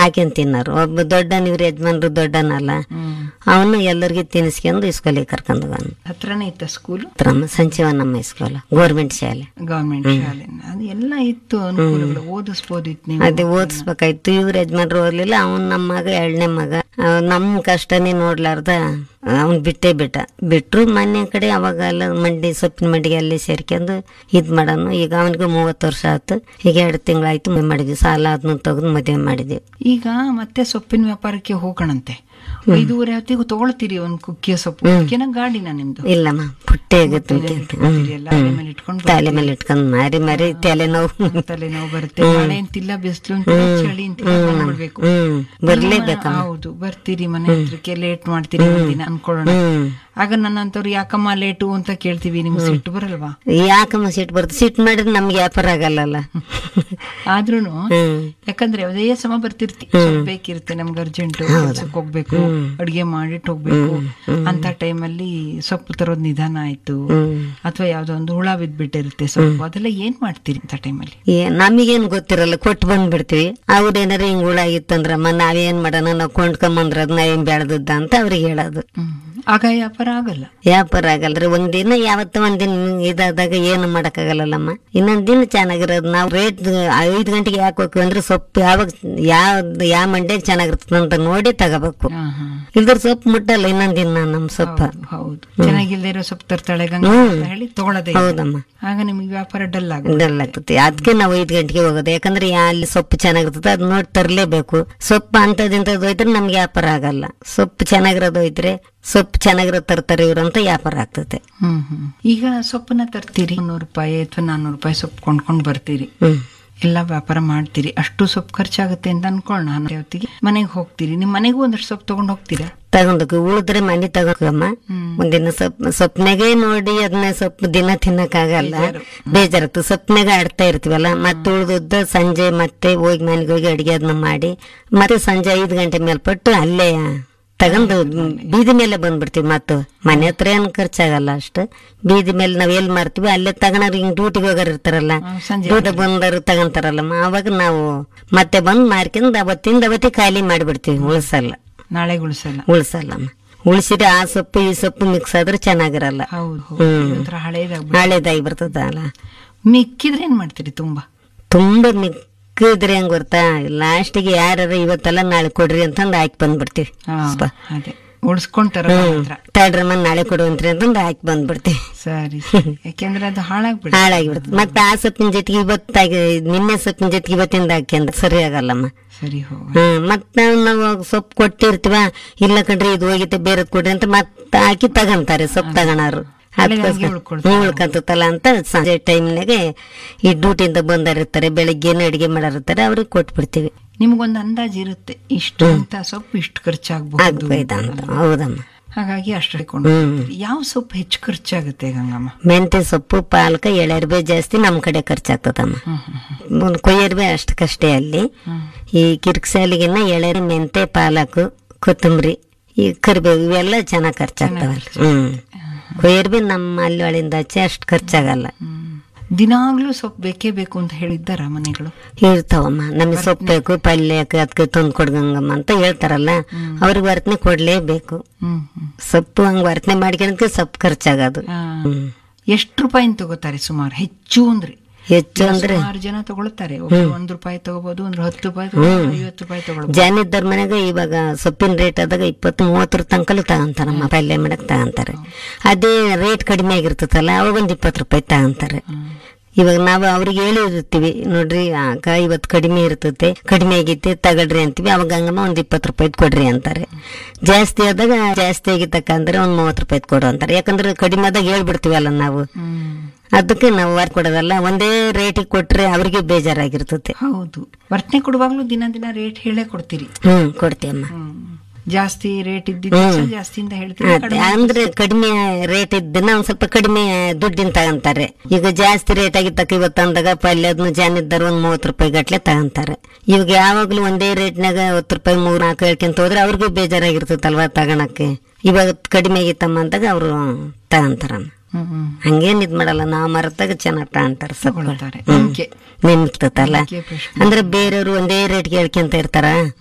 ಹಾಕ್ಯಂಡ್ ತಿನ್ನೋರು ಒಬ್ಬ ದೊಡ್ಡನ ಇವ್ರ ಯಜಮಾನ್ರು ದೊಡ್ಡನಲ್ಲ ಹ್ಮ್ ಅವನು ಎಲ್ಲರಿಗೆ ತಿನ್ಸ್ಕೊಂಡು ಸ್ಕೂಲಿಗೆ ಕರ್ಕೊಂಡು ಹೋಗೋನು ಹತ್ರನೇ ಇತ್ತ ಸ್ಕೂಲು ನಮ್ಮ ಸಂಚೀವನಮ್ಮ ಸ್ಕೂಲ್ ಗೋರ್ಮೆಂಟ್ ಶಾಲೆ ಗವರ್ಮೆಂಟ್ ಶಾಲೆ ಅದು ಎಲ್ಲ ಇತ್ತು ಅನುಕೂಲಗಳು ಓದಿಸ್ಬೋದಿತ್ತು ನೀವು ಅದೇ ಓದಿಸ್ಬೇಕಾಯ್ತು ಇವ್ರ ಯಜಮಾನ್ರು ಓದ್ಲಿಲ್ಲ ಅವ್ನ್ ನಮ್ಮ ಮಗ ಎರಡನೇ ಮಗ ಅವ್ ನಮ್ ಕಷ್ಟನೇ ನೋಡ್ಲಾರ್ದ ಅವ್ನ್ ಬಿಟ್ಟೇ ಬಿಟ್ಟ ಬಿಟ್ರು ಮನೆ ಕಡೆ ಅವಾಗ ಎಲ್ಲ ಮಂಡಿ ಸೊಪ್ಪಿನ ಮಂಡಿಗೆ ಅಲ್ಲಿ ಸೇರ್ಕೊಂಡು ಇದ್ ಮಾಡೋನು ಈಗ ಅವನಿಗೂ ಮೂವತ್ತು ವರ್ಷ ಆಯ್ತು ಈಗ ಎರಡು ತಿಂಗಳಾಯ್ತು ಮದುವೆ ಮಾಡಿದ್ವಿ ಸಾಲ ಅದನ್ನ ತೆಗೆದು ಮದುವೆ ಮಾಡಿದ್ವಿ ಈಗ ಮತ್ತೆ ಸೊಪ್ಪಿನ ವ್ಯಾಪಾರಕ್ಕೆ ಹೋಗೋಣಂತೆ ಐದೂವರೆ ಹೊತ್ತಿಗೆ ತಗೊಳ್ತೀರಿ ಒಂದ್ ಕುಕ್ಕಿಯ ಸೊಪ್ಪು ಕುಕ್ಕಿನ ಗಾಡಿನ ನಿಮ್ದು ಇಲ್ಲಮ್ಮ ಪುಟ್ಟೆ ಆಗುತ್ತೆ ಇಟ್ಕೊಂಡಿರಿ ಎಲ್ಲ ತಲೆ ಮೇಲೆ ಇಟ್ಕೊಂಡು ತಲೆ ಮೇಲೆ ಇಟ್ಕೊಂಡ್ ಮಾರಿ ಮಾರಿ ತಲೆ ನೋವು ತಲೆನೋವು ಬರುತ್ತೆ ಮಳೆ ಅಂತಿಲ್ಲ ಬಿಸಿಲು ಅಂತಿಲ್ಲ ಚಳಿ ಅಂತಿಲ್ಲ ಬಂದ್ಬಿಡ್ಬೇಕು ಹ್ಮ್ ಬರ್ಲೇಬೇಕಮ್ಮ ಹೌದು ಬರ್ತೀರಿ ಮನೆ ಹತ್ರಕ್ಕೆ ಲೇಟ್ ಮಾಡ್ತೀರಿ ಒಂದಿನ ಅನ್ಕೊಳ್ಳೋಣ ಹ್ಮ್ ಆಗ ನನ್ನಂತವ್ರು ಯಾಕಮ್ಮ ಲೇಟು ಅಂತ ಕೇಳ್ತೀವಿ ನಿಮ್ಗೆ ಸಿಟ್ಟು ಬರಲ್ವಾ ಯಾಕಮ್ಮ ಸಿಟ್ಟು ಬರ್ತದೆ ಸಿಟ್ಟು ಮಾಡಿದ್ರೆ ನಮ್ಗೆ ವ್ಯಾಪಾರ ಆಗಲ್ಲಲ್ಲ ಆದ್ರೂನು ಹ್ಮ್ ಯಾಕಂದ್ರೆ ಅದೇ ಸಮ ಬರ್ತಿರ್ತಿ ಸ್ವಲ್ಪ ಬೇಕಿರುತ್ತೆ ನಮ್ಗೆ ಅರ್ಜೆಂಟ್ ಕೆಲ್ಸಕ್ಕೆ ಹೋಗ್ಬೇಕು ಅಡ್ಗೆ ಮಾಡಿಟ್ಟು ಹೋಗ್ಬೇಕು ಅಂತ ಟೈಮಲ್ಲಿ ಸೊಪ್ಪು ತರೋದ್ ನಿಧಾನ ಆಯ್ತು ಹ್ಮ್ ಅಥವಾ ಯಾವ್ದೋ ಒಂದು ಹುಳ ಬಿದ್ಬಿಟ್ಟಿರುತ್ತೆ ಸೊಪ್ಪು ಅದೆಲ್ಲ ಏನ್ ಮಾಡ್ತೀರಿ ಅಂತ ಟೈಮಲ್ಲಿ ಏ ನಮಗೇನ್ ಗೊತ್ತಿರಲ್ಲ ಕೊಟ್ಟು ಬಂದ್ಬಿಡ್ತೀವಿ ಅವ್ರ ಏನಾರ ಹಿಂಗ್ ಹುಳ ಆಗಿತ್ತಂದ್ರಮ್ಮ ನಾವೇನ್ ಮಾಡೋಣ ನಾವು ಕೊಂಡ್ಕೊಂಬಂದ್ರ ಅದ್ ನಾವೇನ್ ಬೆಳೆದದ್ದ ಅಂತ ಅವ್ರಿಗೆ ಹೇಳೋದು ಆಗ ವ್ಯಾಪಾರ ಆಗಲ್ಲ ವ್ಯಾಪಾರ ಆಗಲ್ರಿ ಒಂದಿನ ಯಾವತ್ತ ಒಂದಿನ ಇದಾದಾಗ ಏನು ಮಾಡಕ್ಕಾಗಲ್ಲಮ್ಮ ಇನ್ನೊಂದ್ ದಿನ ಚೆನ್ನಾಗಿರೋದು ನಾವು ರೇಟ್ ಐದ್ ಗಂಟೆಗೆ ಯಾಕೆ ಹೋಗ್ತೀವಿ ಅಂದ್ರೆ ಸೊಪ್ಪು ಯಾವಾಗ ಯಾವ ಯಾವ ಮಂಡ್ಯಾಗ ಚೆನ್ನಾಗಿರ್ತದ ಅಂತ ನೋಡಿ ತಗೋಬೇಕು ಹಾ, ಹಾ. ಇಲ್ದ್ರ ಸೊಪ್ಪು ಮುಟ್ಟಲ್ಲ ಇನ್ನೊಂದ್ ದಿನ ನಮ್ ಸೊಪ್ಪ ಹೌದು, ಹೌದು ಚೆನ್ನಾಗಿಲ್ದೇ ಇರೋ ಸೊಪ್ಪು ತರ್ತಾಳೆ ಗಂಗಾ ಅಂತ ಹೇಳಿ ತಗೊಳ್ಳೋದೇ ಇಲ್ಲ. ಹೌದಮ್ಮ ಆಗ ನಿಮ್ಗೆ ವ್ಯಾಪಾರ ಡಲ್ ಆಗುತ್ತೆ ಡಲ್ ಆಗ್ತದೆ ಅದಕ್ಕೆ ನಾವು ಐದ್ ಗಂಟೆಗೆ ಹೋಗೋದು ಯಾಕಂದ್ರೆ ಯಾ- ಅಲ್ಲಿ ಸೊಪ್ಪು ಚೆನ್ನಾಗಿರ್ತದೆ ಅದ್ ನೋಡಿ ತರಲೇಬೇಕು ಸೊಪ್ಪು ಅಂತದಿಂತದ್ದು ಹೋಯ್ದ್ರೆ ನಮ್ಗೆ ವ್ಯಾಪಾರ ಆಗಲ್ಲ ಸೊಪ್ಪು ಚೆನ್ನಾಗಿರೋದು ಹೋಯ್ದ್ರೆ ಸೊಪ್ಪು ಚೆನ್ನಾಗಿರೋದು ತರ್ತಾರೆ ಇವ್ರು ಅಂತ ವ್ಯಾಪಾರ ಆಗ್ತದೆ ಹ್ಮ್ ಹ್ಮ್ ಈಗ ಸೊಪ್ಪನ್ನ ತರ್ತೀರಿ ಮುನ್ನೂರು ರೂಪಾಯಿ ಅಥವಾ ನಾನ್ನೂರು ರೂಪಾಯಿ ಸೊಪ್ಪು ಕೊಂಡ್ಕೊಂಡ್ ಬರ್ತೀರಿ ಹ್ಮ್ ಎಲ್ಲ ವ್ಯಾಪಾರ ಮಾಡ್ತೀರಿ ಅಷ್ಟು ಸೊಪ್ಪು ಖರ್ಚಾಗುತ್ತೆ ಅಂತ ಅನ್ಕೊಳ್ಳೋಣ ನಾನು ಹೊತ್ತಿಗೆ ಮನೆಗೆ ಹೋಗ್ತೀರಿ ನಿಮ್ ಮನೆಗೂ ಒಂದಷ್ಟು ಸೊಪ್ಪು ತಗೊಂಡ್ ಹೋಗ್ತೀರಾ ತಗೊಂಡೋಗಿ ಉಳಿದ್ರೆ ಮನೆ ತಗೋಕಮ್ಮ ಒಂದಿನ ಸೊಪ್ಪು ಸೊಪ್ನಾಗೆ ನೋಡಿ ಅದನ್ನ ಸೊಪ್ಪು ದಿನ ತಿನ್ನಕ್ಕಾಗಲ್ಲ ಬೇಜಾರತ್ತು ಸೊಪ್ನಾಗ ಆಡ್ತಾ ಇರ್ತೀವಲ್ಲ ಮತ್ತೆ ಉಳ್ದದ್ದು ಸಂಜೆ ಮತ್ತೆ ಹೋಗಿ ಮನೆಗೆ ಹೋಗಿ ಅಡಿಗೆ ಅದನ್ನ ಮಾಡಿ ಮತ್ತೆ ಸಂಜೆ ಐದು ಗಂಟೆ ಮೇಲ್ಪಟ್ಟು ಅಲ್ಲೇ ತಗೊಂಡು ಬೀದಿ ಮೇಲೆ ಬಂದ್ಬಿಡ್ತೀವಿ ಮತ್ತು ಮನೆ ಹತ್ರ ಏನು ಖರ್ಚಾಗಲ್ಲ ಅಷ್ಟು ಬೀದಿ ಮೇಲೆ ನಾವ್ ಎಲ್ಲಿ ಮಾಡ್ತೀವಿ ಅಲ್ಲೇ ತಗೊಂಡ್ರೆ ಹಿಂಗ್ ಡ್ಯೂಟಿಗೆ ಹೋಗೋರು ಇರ್ತಾರಲ್ಲ ಹ್ಮ್, ಸಂಜೆ ಡ್ಯೂಟಿ ಬಂದವರು ತಗೊಂತಾರಲ್ಲಮ್ಮ ಅವಾಗ ನಾವು ಮತ್ತೆ ಬಂದ್ ಮಾರ್ಕೊಂಡು ಅವತ್ತಿಂದ ಅವತ್ತಿ ಖಾಲಿ ಮಾಡಿಬಿಡ್ತೀವಿ ಉಳಿಸಲ್ಲ ನಾಳೆ ಉಳಿಸಲ್ಲ ಉಳಿಸಲ್ಲಮ್ಮ ಉಳಿಸಿದ್ರೆ ಆ ಸೊಪ್ಪು ಈ ಸೊಪ್ಪು ಮಿಕ್ಸ್ ಆದ್ರೆ ಚೆನ್ನಾಗಿರಲ್ಲ ಹೌದು ಹೌದು ಒಂಥರ ಹಳೇದಾಗ್ಬಿಟ್ಟು ಹಳೇದಾಗಿ ಬರ್ತದಲ್ಲ ಮಿಕ್ಕಿದ್ರೆ ಏನ್ ಮಾಡ್ತೀರಿ ತುಂಬಾ ತುಂಬಾ ಮಿಕ್ಕಿದ್ರೆ ಹೆಂಗ್ ಗೊತ್ತಾ ಲಾಸ್ಟಿಗೆ ಯಾರ ಇವತ್ತೆಲ್ಲ ನಾಳೆ ಕೊಡ್ರಿ ಅಂತಂದು ಹಾಕಿ ಬಂದ್ಬಿಡ್ತೀವಿ ಹಾ, ಸ್ಪ. ಅದೇ ಉಳಿಸ್ಕೊಂತಾರ ಹತ್ರ ತಡ್ರಮ್ಮ ನಾಳೆ ಕೊಡುವಂತ್ರಿ ಅಂತಂದು ಹಾಕಿ ಬಂದ್ಬಿಡ್ತೀವಿ ಸರಿ ಯಾಕೆಂದ್ರೆ ಅದು ಹಾಳಾಗ್ಬಿಡ ಹಾಳಾಗಿಬಿಡುತ್ತೆ ಮತ್ತೆ ಆ ಸೊಪ್ಪಿನ ಜೊತೆಗೆ ಇವತ್ತಾಗಿ ನಿನ್ನೆ ಸೊಪ್ಪಿನ ಜೊತೆಗೆ ಇವತ್ತಿಂದ ಹಾಕಿ ಅಂದ್ರೆ ಸರಿ ಆಗಲ್ಲಮ್ಮ ಸರಿ ಹೋಗ ಹ್ಮ್ ಮತ್ತೆ ನಾವು ಸೊಪ್ಪು ಕೊಟ್ಟಿರ್ತೀವ ಇಲ್ಲ ಕಣ್ರಿ ಇದು ಹೋಗಿತ್ತೆ ಬೇರೆ ಕೊಡ್ರಿ ಅಂತ ಮತ್ತೆ ಹಾಕಿ ತಗಂತಾರೆ ಸೊಪ್ಪು ತಗೋಣಾರು ಹಂಗೆ ಉಳ್ಕೊಳ್ತಾರೆ. ಉಳ್ಕಂತಲ್ಲ ಅಂತ ಸಂಜೆ ಟೈಮ್ನಾಗೆ ಈ ಡ್ಯೂಟಿಯಿಂದ ಬಂದರಿರ್ತಾರೆ ಬೆಳಗ್ಗೆನೇ ಅಡಿಗೆ ಮಾಡಿರ್ತಾರೆ ಅವ್ರಿಗೆ ಕೊಟ್ಬಿಡ್ತೀವಿ ನಿಮ್ಗೊಂದು ಅಂದಾಜ್ ಇರುತ್ತೆ ಇಷ್ಟು ಅಂತ ಸೊಪ್ಪು ಇಷ್ಟು ಖರ್ಚಾಗಬಹುದು ಆಗ್ಬೋದ ಅಂತ ಹೌದಮ್ಮ ಹಾಗಾಗಿ ಅಷ್ಟು ಹಿಡ್ಕೊಂಡು ಹೋಗ್ತೀರಿ. ಯಾವ ಸೊಪ್ಪು ಹೆಚ್ಚು ಖರ್ಚಾಗುತ್ತೆ ಗಂಗಮ್ಮ ಮೆಂತ್ಯ ಸೊಪ್ಪು ಪಾಲಕ ಎಳೆರ್ಬೆ ಜಾಸ್ತಿ ನಮ್ ಕಡೆ ಖರ್ಚಾಗ್ತದಮ್ಮ ಹ್ಮ್ ಹ್ಮ್ ಹ್ಮ್. ಕೊಯ್ಯರ್ಬೆ ಅಷ್ಟಕ್ಕಷ್ಟೇ ಅಲ್ಲಿ ಈ ಕಿರ್ಕ್ಸಾಲಿಗಿನ್ನ ಎಳೆರು ಮೆಂತೆ ಪಾಲಕು ಕೊತ್ತಂಬರಿ ಈ ಕರಿಬೇವು ಇವೆಲ್ಲ ಚೆನ್ನಾಗಿ ಖರ್ಚಾಗ್ತಾವಲ್ಲ ಹ್ಮ್ ಕೊಯ್ಯರ್ಬೆ ನಮ್ಮ ಅಲ್ಲಿ ಒಳಿಂದ ಆಚೆ ಅಷ್ಟು ಖರ್ಚಾಗಲ್ಲ ಹ್ಮ್. ದಿನಾಗ್ಲೂ ಸೊಪ್ಪು ಬೇಕೇ ಬೇಕು ಅಂತ ಹೇಳಿದ್ದಾರ ಮನೆಗಳು ಇರ್ತಾವಮ್ಮ ನಮಗೆ ಸೊಪ್ಪು ಬೇಕು ಪಲ್ಯಕ್ಕೆ ಅದಕ್ಕೆ ತಂದು ಕೊಡ್ಗಂಗಮ್ಮ ಅಂತ ಹೇಳ್ತಾರಲ್ಲ ಅವ್ರಿಗೆ ವರ್ತನೆ ಕೊಡ್ಲೇಬೇಕು ಹ್ಮ್ ಹ್ಮ್ ಸೊಪ್ಪು ಹಂಗ್ ವರ್ತನೆ ಮಾಡ್ಕೊಳಕ್ಕೆ ಸೊಪ್ಪು ಖರ್ಚಾಗೋದು ಆ, ಹ್ಮ್ ಎಷ್ಟು ರೂಪಾಯಿನ ತಗೋತಾರೆ ಸುಮಾರು ಹೆಚ್ಚು ಅಂದ್ರೆ ಹೆಚ್ಚು ಅಂದ್ರೆ ಸುಮಾರು ಜನ ತಗೊಳ್ತಾರೆ ಒಬ್ರು ಒಂದ್ ರೂಪಾಯಿ ತಗೋಬಹುದು ಅಂದ್ರೆ ಹತ್ತು ರೂಪಾಯಿ ತಗೋಬಹುದು ಐವತ್ತು ರೂಪಾಯಿ ತಗೊಳ್ಬಹುದು ಜಾನಿದ್ದವ್ರ ಮನೆಗೆ ಇವಾಗ ಸೊಪ್ಪಿನ ರೇಟ್ ಆದಾಗ ಇಪ್ಪತ್ತು ಮೂವತ್ತರ ತನಕಲ್ಲೂ ತಗೊಂತಾರಮ್ಮ ಪಲ್ಯ ಮಾಡಕ್ ತಗೊಂತಾರೆ ಅದೇ ರೇಟ್ ಕಡಿಮೆ ಆಗಿರ್ತದಲ್ಲ ಅವಾಗ ಒಂದು ಇಪ್ಪತ್ತು ರೂಪಾಯಿ ತಗೊಂತಾರೆ ಇವಾಗ ನಾವು ಅವ್ರಿಗೆ ಹೇಳಿರ್ತೀವಿ ನೋಡ್ರಿ ಆಗ ಇವತ್ತು ಕಡಿಮೆ ಇರ್ತದೆ ಕಡಿಮೆ ಆಗೈತೆ ತಗೊಳ್ರಿ ಅಂತೀವಿ ಅವಾಗ ಹಂಗಮ್ಮ ಒಂದ್ ಇಪ್ಪತ್ತು ರೂಪಾಯಿ ಕೊಡ್ರಿ ಅಂತಾರೆ ಜಾಸ್ತಿ ಆದಾಗ ಜಾಸ್ತಿ ಆಗಿತ್ತಕ್ಕಂದ್ರೆ ಒಂದ್ ಮೂವತ್ತು ರೂಪಾಯಿ ಕೊಡು ಅಂತಾರೆ ಯಾಕಂದ್ರೆ ಕಡಿಮೆ ಆದಾಗ ಹೇಳ್ಬಿಡ್ತೀವಲ್ಲ ನಾವು ಹ್ಮ್ ಅದಕ್ಕೆ ನಾವು ವಾರ ಕೊಡೋದಲ್ಲ ಒಂದೇ ರೇಟಿಗೆ ಕೊಟ್ರೆ ಅವ್ರಿಗೆ ಬೇಜಾರಾಗಿರ್ತದೆ ಹೌದು ವರ್ತನೆ ಕೊಡುವಾಗ್ಲೂ ದಿನ ದಿನ ರೇಟ್ ಹೇಳೇ ಕೊಡ್ತೀರಿ ಹ್ಮ್ ಕೊಡ್ತೀವಮ್ಮ ಹ್ಮ್ ಜಾಸ್ತಿ ರೇಟ್ ಇದ್ದಿದ್ದು ಜಾಸ್ತಿ ಅಂತ ಹೇಳ್ತೀರಿ ಅದೇ, ಅಂದ್ರೆ ಕಡಿಮೆ ರೇಟ್ ಇದ್ದನ್ನ ಒಂದ್ ಸ್ವಲ್ಪ ಕಡಿಮೆ ದುಡ್ಡಿನ ತಗಂತಾರೆ ಈಗ ಜಾಸ್ತಿ ರೇಟ್ ಆಗಿತ್ತಕ್ಕ ಇವತ್ತು ಅಂದಾಗ ಪಲ್ಯ ಅದನ್ನ ಜಾನಿದ್ದಾರ ಒಂದ್ ಮೂವತ್ ರೂಪಾಯಿ ಗಟ್ಲೆ ತಗಂತಾರೆ ಇವಾಗ ಯಾವಾಗ್ಲೂ ಒಂದೇ ರೇಟ್ನಾಗ ಹತ್ತು ರೂಪಾಯಿ ಮೂರ್ ನಾಲ್ಕು ಹೇಳ್ಕೊಂತ ಹೋದ್ರೆ ಅವ್ರಿಗೂ ಬೇಜಾರಾಗಿರ್ತೈತಲ್ವಾ ತಗೊಳಕ್ಕೆ ಇವಾಗ ಕಡಿಮೆ ಆಗಿತ್ತಮ್ಮ ಅಂದಾಗ ಅವರು ತಗಂತಾರಮ್ಮ ಹ್ಮ್ ಹ್ಮ್ ಹಂಗೇನ್ ಇದ್ ಮಾಡಲ್ಲ ನಾವು ಮರತಾಗ ಚೆನ್ನಾಗ್ ತಗಂತಾರೆ ಸ್ವಲ್ಪ ತಗೊಳ್ತಾರೆ ನಂಬಿಕೆ ನಿಮ್ತಲ್ಲ ನಂಬಿಕೆ ಪ್ರಶ್ನೆ ಅಂದ್ರೆ ಬೇರೆಯವರು ಒಂದೇ ರೇಟ್ಗೆ ಹೇಳ್ಕೊಂತ ಇರ್ತಾರ